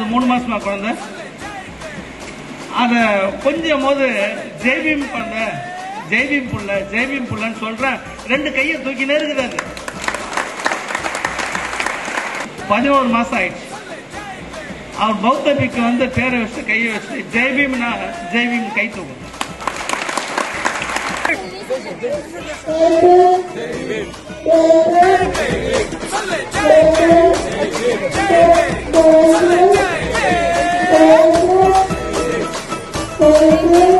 மூணு மாசமா குழந்தை அத கொஞ்சம் போது ஜெய்பீம் குழந்தை ஜெய்பீம் புள்ள ஜெய்பீம் புள்ளன்னு சொல்றேன் ரெண்டு கையை தூக்கினே இருக்குது அது பதினோரு மாசம் ஆயிடுச்சு அவர் பௌத்த பிக்கு வந்து பேரை வச்சு கையை வச்சு ஜெய்பீம்னா ஜெய்பீம் கை தூக்கும் Thank you.